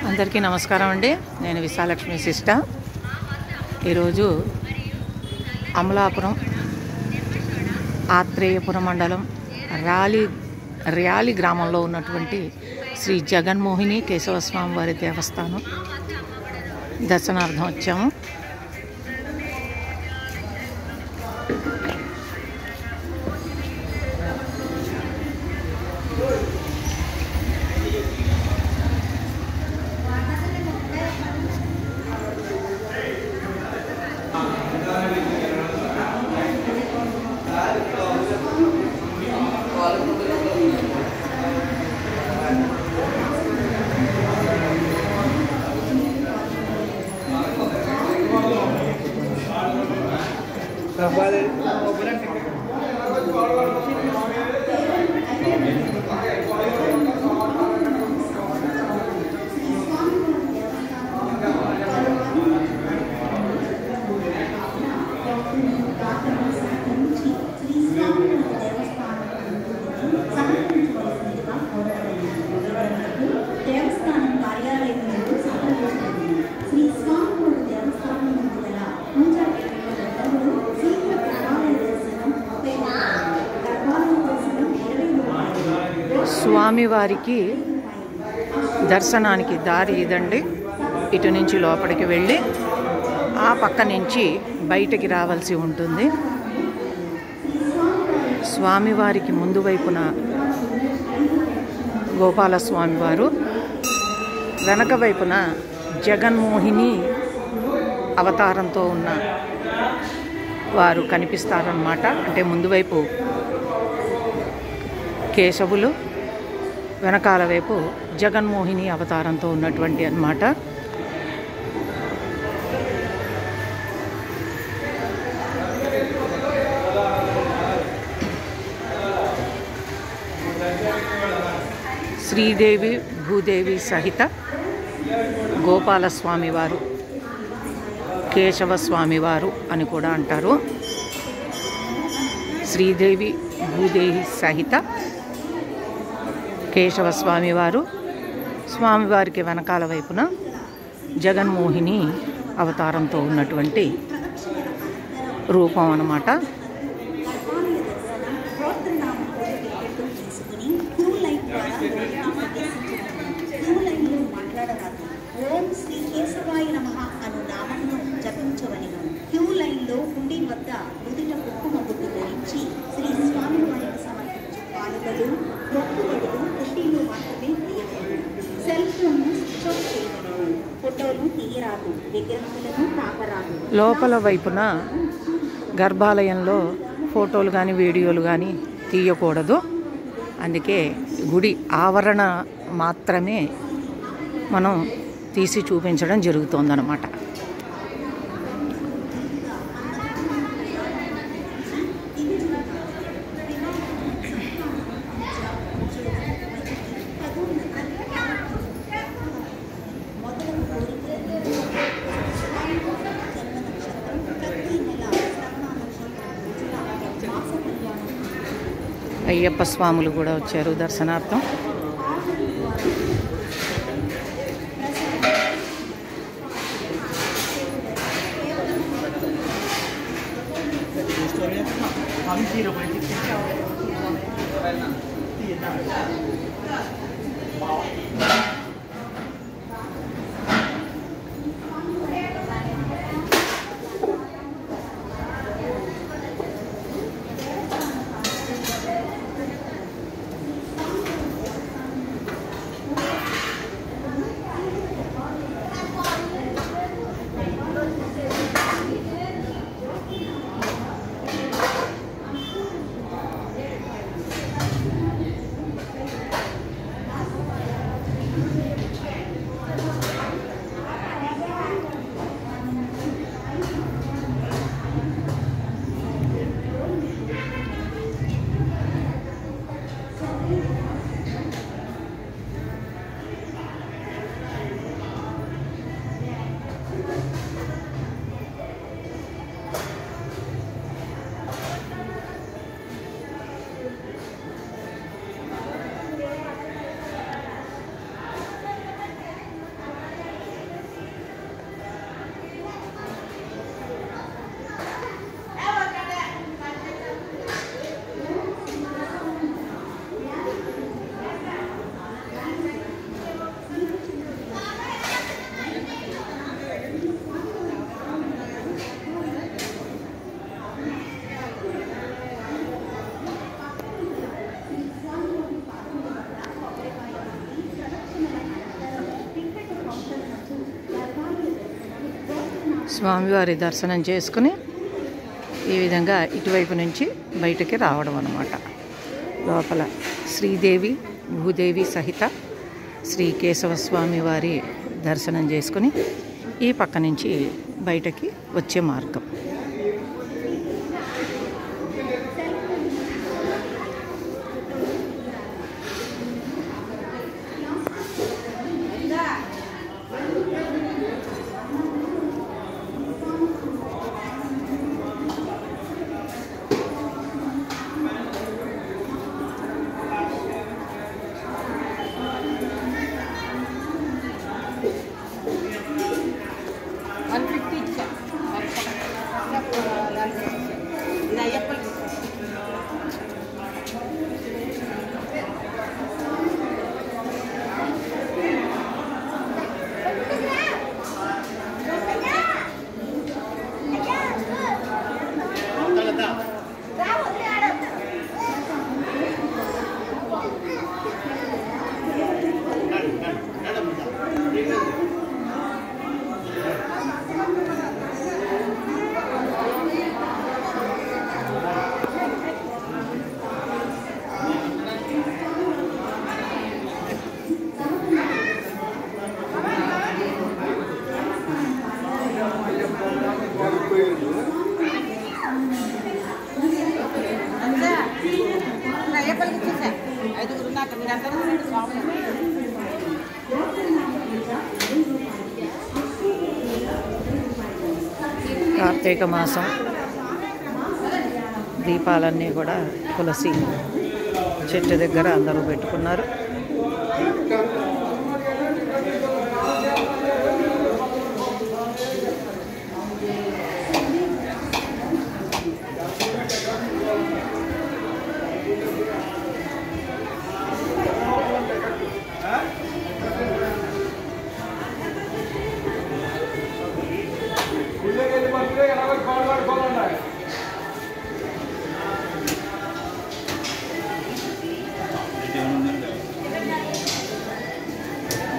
అందరికీ నమస్కారం అండి నేను విశాలక్ష్మి సిస్టర్ ఈరోజు అమలాపురం ఆత్రేయపురం మండలం రాలి ర్యాలి గ్రామంలో ఉన్నటువంటి శ్రీ జగన్మోహిని కేశవస్వామి వారి దేవస్థానం దర్శనార్థం వచ్చాము దేవస్థానం కార్యాలయం నుండి సంప్రదించండి శ్రీ స్వామివారి దేవస్థానం నుండి గల పూజా గర్భగుడు శీఘ్ర గర్భాలయ దర్శనం ముప్పై రూపాయలు గర్భాలయ దర్శనం ఇరవై రూపాయలు స్వామివారికి దర్శనానికి దారి ఇదండి ఇటు నుంచి లోపలికి వెళ్ళి ఆ పక్క నుంచి బయటికి రావాల్సి ఉంటుంది స్వామివారికి ముందు వైపున గోపాలస్వామి వారు వెనక వైపున జగన్మోహిని అవతారంతో ఉన్న వారు కనిపిస్తారన్నమాట అంటే ముందు వైపు కేశవులు వెనకాల వైపు జగన్మోహిని అవతారంతో ఉన్నటువంటి అన్నమాట శ్రీదేవి భూదేవి సహిత గోపాలస్వామి వారు కేశవ స్వామి వారు అని కూడా అంటారు శ్రీదేవి భూదేవి సహిత కేశవ స్వామివారు స్వామివారికి వెనకాల వైపున జగన్మోహిని అవతారంతో ఉన్నటువంటి రూపం అన్నమాట గోత్రనామం టికెట్ తీసుకుని క్యూ లైన్ ద్వారా గోత్రనామం దర్శించగలరు క్యూ లైన్లో మాట్లాడరాదు ఓం శ్రీ కేశవాయ నమః అను నామమును జపించవలెను క్యూ లైన్లో హుండీ వద్ద నుదిట కుంకుమ బుట్టు ధరించి శ్రీ స్వామి వారికి సమర్పించు పాలుగలు మొక్కుబడులు హుండీలో మాత్రమే వేయగలరు సెల్ ఫోన్ స్విచ్ ఆఫ్ చేయగలరు ఫోటోలు తీయరాదు విగ్రహములను తాకరాదు లోపల వైపున గర్భాలయంలో ఫోటోలు కానీ వీడియోలు కానీ తీయకూడదు అందుకే గుడి ఆవరణ మాత్రమే మనం తీసి చూపించడం జరుగుతోందన్నమాట మొదలగు కోరికలను జన్మ నక్షత్రం ప్రతి నెల శ్రవణ నక్షత్రం రోజున మాస కళ్యాణం అయ్యప్ప స్వాములు కూడా వచ్చారు దర్శనార్థం శ్రీ స్వామివారి దర్శనం చేసుకుని ఈ విధంగా ఇటువైపు నుంచి బయటికి రావడం అన్నమాట లోపల శ్రీదేవి భూదేవి సహిత శ్రీ కేశవస్వామి వారి దర్శనం చేసుకుని ఈ పక్క నుంచి బయటకి వచ్చే మార్గం వన్ ఫిఫ్టీ ఇచ్చా ఇది అయ్యప్పకి అంతే ఇది అయ్యప్పకి ఇచ్చేసా ఐదుగురు ఉన్నారు మీరందరూ స్వామి కార్తీక మాసం దీపాలన్నీ కూడా తులసి చెట్టు దగ్గర అందరూ పెట్టుకున్నారు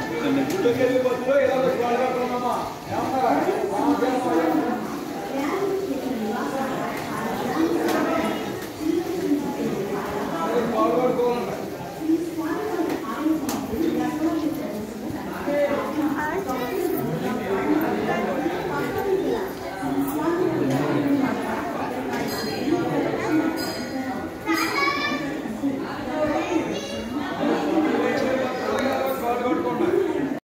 గుళ్ళకి వెళ్ళి బస్సులో ఇలా గోడ కట్టుకున్నామా ఏమన్నా